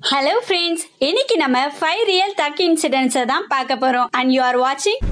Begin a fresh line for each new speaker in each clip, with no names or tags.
Hello friends இன்னைக்கு நம்ம five real தக் இன்சிடென்ட்ஸை தான் பார்க்க போறோம் அண்ட் யூ ஆர் வாட்சிங்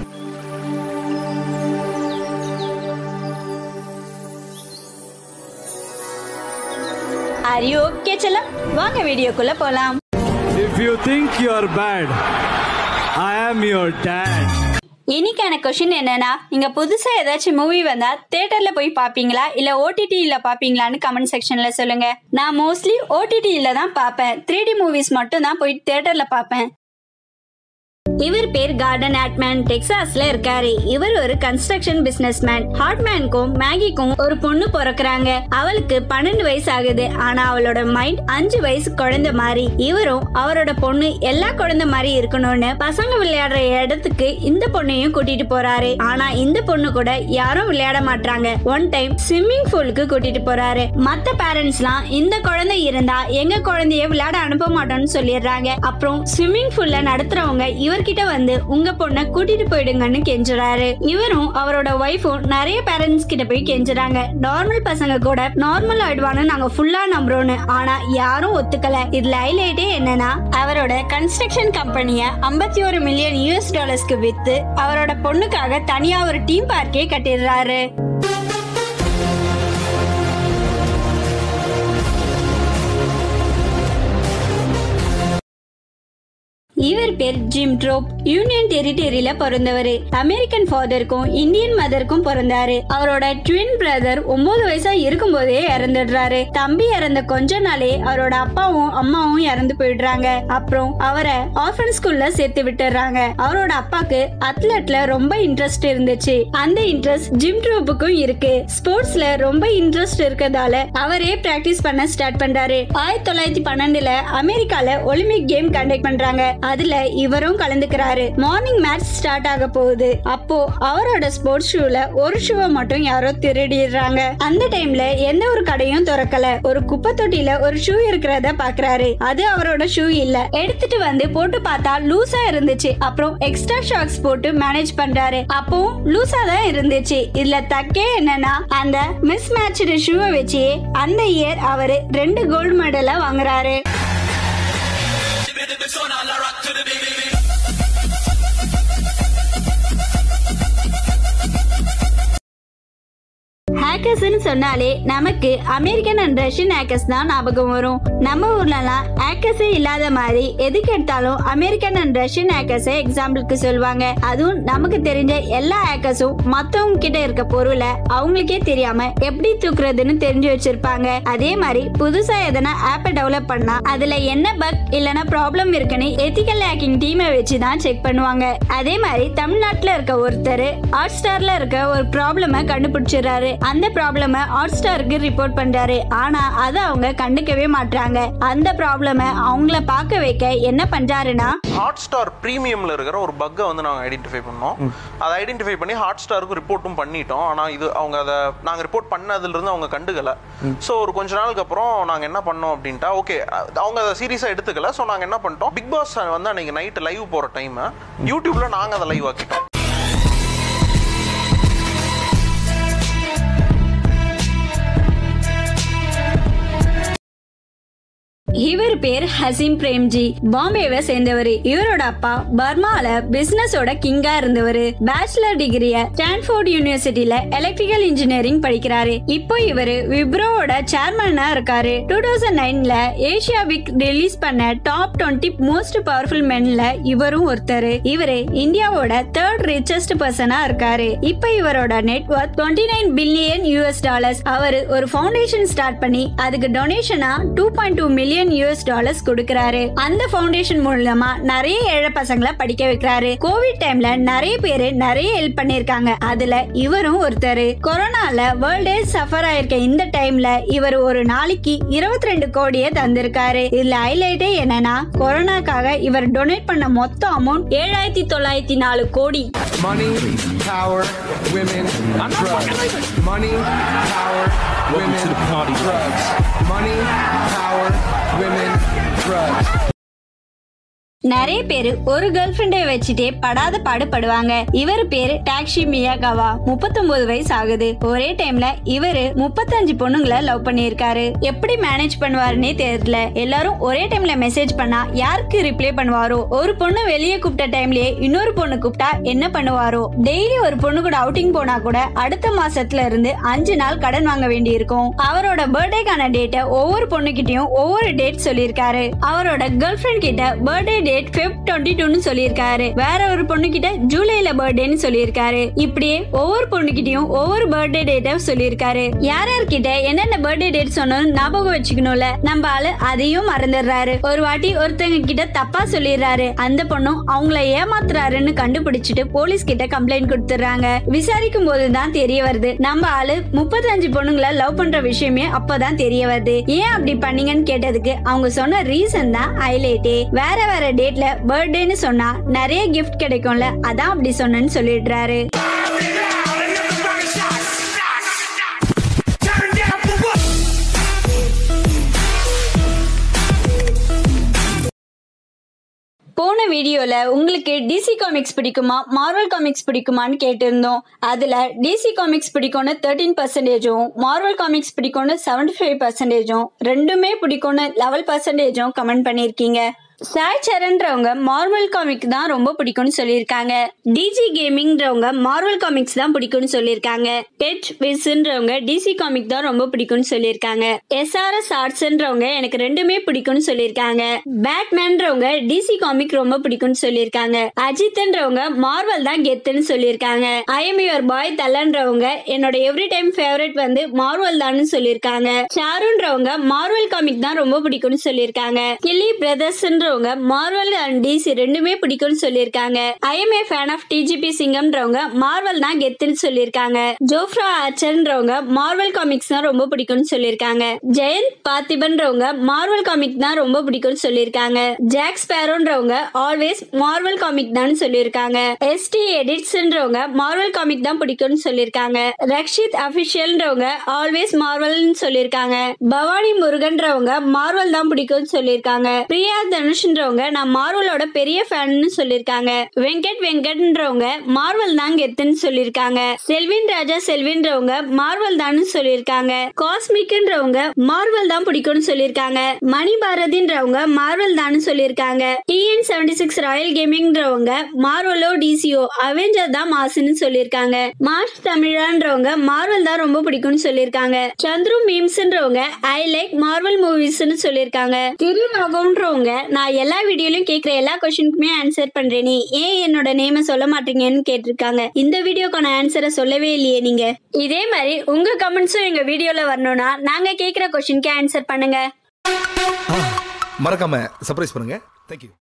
ஆர் யூ ஓகே செல்லம் வாங்க வீடியோக்குள்ள போலாம்
If you think you're bad, I am your dad.
இன்னைக்கான கொஷின் என்னன்னா நீங்க புதுசா ஏதாச்சும் மூவி வந்தா தியேட்டர்ல போய் பாப்பீங்களா இல்ல ஓடிடியில பாப்பீங்களான்னு கமெண்ட் செக்ஷன்ல சொல்லுங்க நான் மோஸ்ட்லி ஓடிடியில தான் பார்ப்பேன் த்ரீ டி மூவிஸ் மட்டும் தான் போய் தியேட்டர்ல பார்ப்பேன் இவர் பேர் கார்டன் ஆட்மேன் டெக்சாஸ்ல இருக்காரு இவர் ஒரு கன்ஸ்ட்ரக்ஷன் பிசினஸ் மேன் ஹார்ட்மேனுக்கும் மேகிக்கும் ஒரு பொண்ணு பிறக்குறாங்க அவளுக்கு பன்னெண்டு வயசு ஆகுது ஆனா அவளோட மைண்ட் அஞ்சு வயசு குழந்தை மாதிரி இவரும் அவரோட பொண்ணு எல்லா குழந்தை மாதிரி இருக்கணும்னு பசங்க விளையாடுற இடத்துக்கு இந்த பொண்ணையும் கூட்டிட்டு போறாரு ஆனா இந்த பொண்ணு கூட யாரும் விளையாட மாட்டாங்க ஒன் டைம் ஸ்விம்மிங் பூலுக்கு கூட்டிட்டு போறாரு மத்த பேரண்ட்ஸ்லாம் இந்த குழந்தை இருந்தா எங்க குழந்தைய விளையாட அனுப்ப மாட்டோம்னு சொல்லிடுறாங்க அப்புறம் ஸ்விம்மிங் பூல்ல நடத்துறவங்க இவர்கிட்ட வந்து உங்க பொண்ணை கூட்டிட்டு போயிடுங்கன்னு கெஞ்சுறாரு இவரும் அவரோட ஒய்ஃபும் நிறைய பேரண்ட்ஸ் கிட்ட போய் கெஞ்சுறாங்க நார்மல் பசங்க கூட நார்மல் ஆயிடுவான்னு நாங்க ஃபுல்லா நம்புறோம்னு ஆனா யாரும் ஒத்துக்கல இதுல ஹைலைட்டே என்னன்னா அவரோட கன்ஸ்ட்ரக்ஷன் கம்பெனிய ஐம்பத்தி ஒரு மில்லியன் யூஎஸ் டாலர்ஸ்க்கு வித்து அவரோட பொண்ணுக்காக தனியா ஒரு டீம் பார்க்கே கட்டிடுறாரு இவர் பேர் ஜிம் ட்ரோப் யூனியன் டெரிட்டரியில பிறந்தவர் அமெரிக்கன் ஃபாதருக்கும் இந்தியன் மதருக்கும் பிறந்தாரு அவரோட ட்வின் பிரதர் ஒன்பது வயசா இருக்கும்போதே இறந்துடுறாரு தம்பி இறந்த கொஞ்ச நாளே அவரோட அப்பாவும் அம்மாவும் இறந்து போயிடுறாங்க அப்புறம் அவரை ஆர்ஃபன் ஸ்கூல்ல சேர்த்து விட்டுறாங்க அவரோட அப்பாக்கு அத்லெட்ல ரொம்ப இன்ட்ரெஸ்ட் இருந்துச்சு அந்த இன்ட்ரெஸ்ட் ஜிம் ட்ரோப்புக்கும் இருக்கு ஸ்போர்ட்ஸ்ல ரொம்ப இன்ட்ரெஸ்ட் இருக்கதால அவரே பிராக்டிஸ் பண்ண ஸ்டார்ட் பண்றாரு ஆயிரத்தி தொள்ளாயிரத்தி பன்னெண்டுல அமெரிக்கால ஒலிம்பிக் கேம் கண்டக்ட் பண்றாங்க அதுல இவரும் கலந்துக்கிறாரு மார்னிங் மேட்ச் ஸ்டார்ட் ஆக போகுது அப்போ அவரோட ஸ்போர்ட்ஸ் ஷூல ஒரு ஷூவை மட்டும் யாரோ திருடிடுறாங்க அந்த டைம்ல எந்த ஒரு கடையும் திறக்கல ஒரு குப்பை தொட்டில ஒரு ஷூ இருக்கிறத பாக்குறாரு அது அவரோட ஷூ இல்ல எடுத்துட்டு வந்து போட்டு பார்த்தா லூசா இருந்துச்சு அப்புறம் எக்ஸ்ட்ரா ஷாக்ஸ் போட்டு மேனேஜ் பண்றாரு அப்போ லூசா தான் இருந்துச்சு இதுல தக்கே என்னன்னா அந்த மிஸ் மேட்ச்டு ஷூவை வச்சு அந்த இயர் அவரு ரெண்டு கோல்டு மெடலை வாங்குறாரு ஹேக்கர்ஸ்னு சொன்னாலே நமக்கு அமெரிக்கன் அண்ட் ரஷ்யன் ஹேக்கர்ஸ் தான் ஞாபகம் வரும் நம்ம ஊர்லலாம் ஹேக்கர்ஸே இல்லாத மாதிரி எதுக்கு எடுத்தாலும் அமெரிக்கன் அண்ட் ரஷ்யன் ஹேக்கர்ஸை எக்ஸாம்பிளுக்கு சொல்லுவாங்க அதுவும் நமக்கு தெரிஞ்ச எல்லா ஹேக்கர்ஸும் மத்தவங்க கிட்ட இருக்க பொருளை அவங்களுக்கே தெரியாம எப்படி தூக்குறதுன்னு தெரிஞ்சு வச்சிருப்பாங்க அதே மாதிரி புதுசா எதனா ஆப்பை டெவலப் பண்ணா அதுல என்ன பக் இல்லனா ப்ராப்ளம் இருக்குன்னு எத்திக்கல் ஹேக்கிங் டீமை வச்சு தான் செக் பண்ணுவாங்க அதே மாதிரி தமிழ்நாட்டுல இருக்க ஒருத்தர் ஹாட் ஸ்டார்ல இருக்க ஒரு ப்ராப்ளம கண்டுபிடிச்சிடுறாரு அந்த ப்ராப்ளம ஹாட் ஸ்டாருக்கு ரிப்போர்ட் பண்றாரு ஆனா அதை அவங்க கண்டுக்கவே மாட்டாங்க அந்த ப்ராப்ளம அவங்கள பார்க்க வைக்க என்ன பண்றாருன்னா
ஹாட் ஸ்டார் ப்ரீமியமில் இருக்கிற ஒரு பக்கை வந்து நாங்கள் ஐடென்டிஃபை பண்ணோம் அதை ஐடென்டிஃபை பண்ணி ஹாட் ஸ்டாருக்கு ரிப்போர்ட்டும் பண்ணிட்டோம் ஆனால் இது அவங்க அதை நாங்கள் ரிப்போர்ட் பண்ணதுலேருந்து அவங்க கண்டுக்கல ஸோ ஒரு கொஞ்ச நாளுக்கு அப்புறம் நாங்கள் என்ன பண்ணோம் அப்படின்ட்டா ஓகே அவங்க அதை சீரியஸாக எடுத்துக்கல ஸோ நாங்கள் என்ன பண்ணிட்டோம் பிக் பாஸ் வந்து அன்னைக்கு நைட்டு லைவ் போகிற டைம் யூடியூப்ல நாங்கள் அதை லைவ் ஆக்கிட்டோம்
இவர் பேர் ஹசீம் பிரேம்ஜி பாம்பேவை சேர்ந்தவர் இவரோட அப்பா பர்மால பிசினஸோட கிங்கா இருந்தவர் பேச்சுலர் டிகிரிய ஸ்டான்ஃபோர்ட் யூனிவர்சிட்டியில எலக்ட்ரிக்கல் இன்ஜினியரிங் படிக்கிறாரு இப்போ இவரு விப்ரோவோட சேர்மனா இருக்காரு டூ தௌசண்ட் நைன்ல ஏசியா வீக் ரிலீஸ் பண்ண டாப் டுவெண்ட்டி மோஸ்ட் பவர்ஃபுல் மென்ல இவரும் ஒருத்தர் இவரு இந்தியாவோட தேர்ட் ரிச்சஸ்ட் பர்சனா இருக்காரு இப்போ இவரோட net worth twenty nine billion US dollars அவரு ஒரு ஃபவுண்டேஷன் ஸ்டார்ட் பண்ணி அதுக்கு டொனேஷனா two point two million US dollars கொடுக்கறாரு அந்த ஃபவுண்டேஷன் மூலமா நிறைய ஏழை பசங்களை படிக்க வைக்கிறாரு கோவிட் டைம்ல நிறைய பேரு நிறைய ஹெல்ப் பண்ணிருக்காங்க அதுல இவரும் ஒருத்தர் கொரோனால வேர்ல்டே சஃபர் ஆயிருக்க இந்த டைம்ல இவர் ஒரு நாளைக்கு இருபத்தி ரெண்டு கோடியை தந்திருக்காரு இதுல ஹைலைட்டே என்னன்னா கொரோனாக்காக இவர் டொனேட் பண்ண மொத்த அமௌண்ட் ஏழாயிரத்தி தொள்ளாயிரத்தி நாலு கோடி
Money, power, women, drugs. Money, power, women, drugs. Money, power, women, drugs.
நிறைய பேரு ஒரு கேர்ள் ஃபிரெண்டை வச்சுட்டே படாத பாடுபடுவாங்க இவர் பேரு டாக்ஸி மியாகாவா முப்பத்தொன்பது வயசு ஆகுது ஒரே டைம்ல இவரு முப்பத்தஞ்சு பொண்ணுங்களை லவ் பண்ணியிருக்காரு எப்படி மேனேஜ் பண்ணுவாருன்னே தெரியல எல்லாரும் ஒரே டைம்ல மெசேஜ் பண்ணா யாருக்கு ரிப்ளை பண்ணுவாரோ ஒரு பொண்ணு வெளியே கூப்பிட்ட டைம்லயே இன்னொரு பொண்ணு கூப்பிட்டா என்ன பண்ணுவாரோ டெய்லி ஒரு பொண்ணு கூட அவுட்டிங் போனா கூட அடுத்த மாசத்துல இருந்து அஞ்சு நாள் கடன் வாங்க வேண்டி இருக்கும் அவரோட பர்த்டேக்கான டேட்டை ஒவ்வொரு பொண்ணுகிட்டயும் ஒவ்வொரு டேட் சொல்லியிருக்காரு அவரோட கேர்ள் ஃபிரெண்ட் கிட்ட பர்த்டே டேட் ஃபெப் டுவெண்ட்டி டூன்னு சொல்லியிருக்காரு வேற ஒரு பொண்ணு கிட்ட ஜூலைல பர்த்டேன்னு சொல்லியிருக்காரு இப்படியே ஒவ்வொரு பொண்ணுகிட்டயும் ஒவ்வொரு பர்த்டே டேட்டை சொல்லியிருக்காரு யார் யார்கிட்ட என்னென்ன பர்த்டே டேட் சொன்னோம்னு ஞாபகம் வச்சுக்கணும்ல நம்ம ஆளு அதையும் மறந்துடுறாரு ஒரு வாட்டி ஒருத்தங்க கிட்ட தப்பா சொல்லிடுறாரு அந்த பொண்ணும் அவங்கள ஏமாத்துறாருன்னு கண்டுபிடிச்சிட்டு போலீஸ் கிட்ட கம்ப்ளைண்ட் கொடுத்துறாங்க விசாரிக்கும் போதுதான் தெரிய வருது நம்ம ஆளு முப்பத்தஞ்சு பொண்ணுங்களை லவ் பண்ற விஷயமே அப்பதான் தெரிய வருது ஏன் அப்படி பண்ணீங்கன்னு கேட்டதுக்கு அவங்க சொன்ன ரீசன் தான் ஹைலைட்டே வேற வேற டேட்ல பர்த்டேன்னு சொன்னா நிறைய கிஃப்ட் கிடைக்கும்ல அதான் அப்படி சொன்னேன்னு சொல்லிடுறாரு போன வீடியோல உங்களுக்கு டிசி காமிக்ஸ் பிடிக்குமா மார்வல் காமிக்ஸ் பிடிக்குமான்னு கேட்டிருந்தோம் அதுல டிசி காமிக்ஸ் பிடிக்கும்னு தேர்ட்டீன் பர்சன்டேஜும் மார்வல் காமிக்ஸ் பிடிக்கும்னு செவன்டி ஃபைவ் பர்சன்டேஜும் ரெண்டுமே பிடிக்கும்னு லெவல் பர்சன்டேஜும் கமெண்ட் பண்ணியிருக்கீங்க சாய் சரண்றவங்க மார்வல் காமிக் தான் ரொம்ப பிடிக்கும்னு சொல்லியிருக்காங்க டிஜி கேமிங்ன்றவங்க மார்வல் காமிக்ஸ் தான் பிடிக்கும்னு சொல்லியிருக்காங்க டெட் விஸ்ன்றவங்க டிசி காமிக் தான் ரொம்ப பிடிக்கும்னு சொல்லியிருக்காங்க எஸ்ஆர்எஸ் ஆர்ட்ஸ்ன்றவங்க எனக்கு ரெண்டுமே பிடிக்கும்னு சொல்லியிருக்காங்க பேட்மேன்றவங்க டிசி காமிக் ரொம்ப பிடிக்கும்னு சொல்லியிருக்காங்க அஜித்ன்றவங்க மார்வல் தான் கெத்துன்னு சொல்லியிருக்காங்க ஐ எம் யுவர் பாய் தலன்றவங்க என்னோட எவ்ரி டைம் ஃபேவரட் வந்து மார்வல் தான் சொல்லியிருக்காங்க சாருன்றவங்க மார்வல் காமிக் தான் ரொம்ப பிடிக்கும்னு சொல்லியிருக்காங்க கில்லி பிரதர்ஸ்ன்றவங்க மார்வல் அண்ட் டிசி ரெண்டுமே பிடிக்கும்னு சொல்லியிருக்காங்க I am a fan of DGP சிங்கம்ன்றவங்க மார்வல் தான் கெத்துன்னு சொல்லியிருக்காங்க ஜோஃப்ரா ஆச்சர்ன்றவங்க மார்வல் காமிக்ஸ் தான் ரொம்ப பிடிக்கும்னு சொல்லியிருக்காங்க ஜெயந்த் பார்த்திபன்றவங்க மார்வல் காமிக் தான் ரொம்ப பிடிக்கும்னு சொல்லியிருக்காங்க ஜாக் ஸ்பேரோன்றவங்க ஆல்வேஸ் மார்வல் காமிக் தான் சொல்லியிருக்காங்க எஸ்டி எடிட்ஸ்ன்றவங்க மார்வல் காமிக் தான் பிடிக்கும்னு சொல்லியிருக்காங்க ரக்ஷித் அபிஷியல்ன்றவங்க ஆல்வேஸ் மார்வல்னு சொல்லியிருக்காங்க பவானி முருகன்றவங்க மார்வல் தான் பிடிக்கும்னு சொல்லியிருக்காங்க பிரியா தனுஷ்ன்றவங்க நான் மார்வலோட பெரிய ஃபேன்னு சொல்லியிருக்காங்க வெங்கட் வெங்கட்ன்றவங்க மார்வல் தான் கெத்துன்னு சொல்லியிருக்காங்க செல்வின் ராஜா செல்வின்றவங்க மார்வல் தான் சொல்லியிருக்காங்க காஸ்மிக்ன்றவங்க மார்வல் தான் பிடிக்கும்னு சொல்லியிருக்காங்க மணி பாரதின்றவங்க மார்வல் தான் சொல்லியிருக்காங்க டிஎன் செவன்டி சிக்ஸ் ராயல் கேமிங்ன்றவங்க மார்வலோ டிசிஓ அவெஞ்சர் தான் மாசுன்னு சொல்லியிருக்காங்க மார்ச் தமிழான்றவங்க மார்வல் தான் ரொம்ப பிடிக்கும்னு சொல்லியிருக்காங்க சந்துரு மீம்ஸ்ன்றவங்க ஐ லைக் மார்வல் மூவிஸ்னு சொல்லியிருக்காங்க திருநாகம்ன்றவங்க நான் எல்லா வீடியோலயும் கேட்குற எல்லா கொஸ்டினுக்குமே ஆன்சர் பண்றேனே ஏன் என்னோட நேமை சொல்ல மாட்டீங்கன்னு கேட்டிருக்காங்க இந்த வீடியோக்கான ஆன்சரை சொல்லவே இல்லையே நீங்க இதே மாதிரி உங்க கமெண்ட்ஸும் எங்க வீடியோல வரணும்னா நாங்க கேட்குற கொஸ்டினுக்கு ஆன்சர் பண்ணுங்க
மறக்காம சர்ப்ரைஸ் பண்ணுங்க தேங்க்யூ